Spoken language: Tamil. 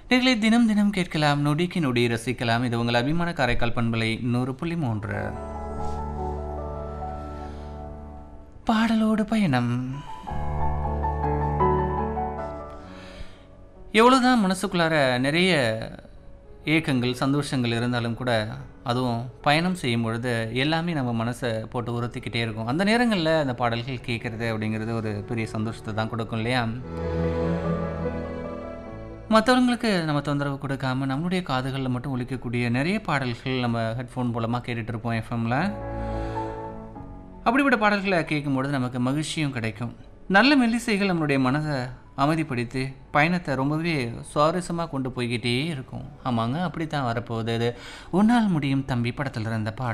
நேர்களை தினம் தினம் கேட்கலாம் நொடிக்கு நொடி ரசிக்கலாம் இது உங்கள் அபிமான காரைக்கால் பண்பலை நூறு புள்ளி மூன்று பாடலோடு பயணம் எவ்வளோதான் மனசுக்குள்ளார நிறைய ஏக்கங்கள் சந்தோஷங்கள் இருந்தாலும் கூட அதுவும் பயணம் செய்யும் பொழுது எல்லாமே நம்ம மனசை போட்டு உறுத்திக்கிட்டே இருக்கும் அந்த நேரங்களில் அந்த பாடல்கள் கேட்குறது அப்படிங்கிறது ஒரு பெரிய சந்தோஷத்தை தான் கொடுக்கும் இல்லையா மற்றவங்களுக்கு நம்ம தொந்தரவு கொடுக்காம நம்மளுடைய காதுகளில் மட்டும் ஒலிக்கக்கூடிய நிறைய பாடல்கள் நம்ம ஹெட்ஃபோன் மூலமாக கேட்டுட்டு இருப்போம் எஃப்எம்ல அப்படிப்பட்ட பாடல்களை கேட்கும்பொழுது நமக்கு மகிழ்ச்சியும் கிடைக்கும் நல்ல மெல்லிசைகள் நம்மளுடைய மனதை அமைதிப்படுத்தி பயணத்தை ரொம்பவே சுவாரஸ்யமாக கொண்டு போய்கிட்டே இருக்கும் ஆமாங்க அப்படி தான் வரப்போகுது அது உன்னால் முடியும் தம்பி படத்தில் இருந்த பாடல்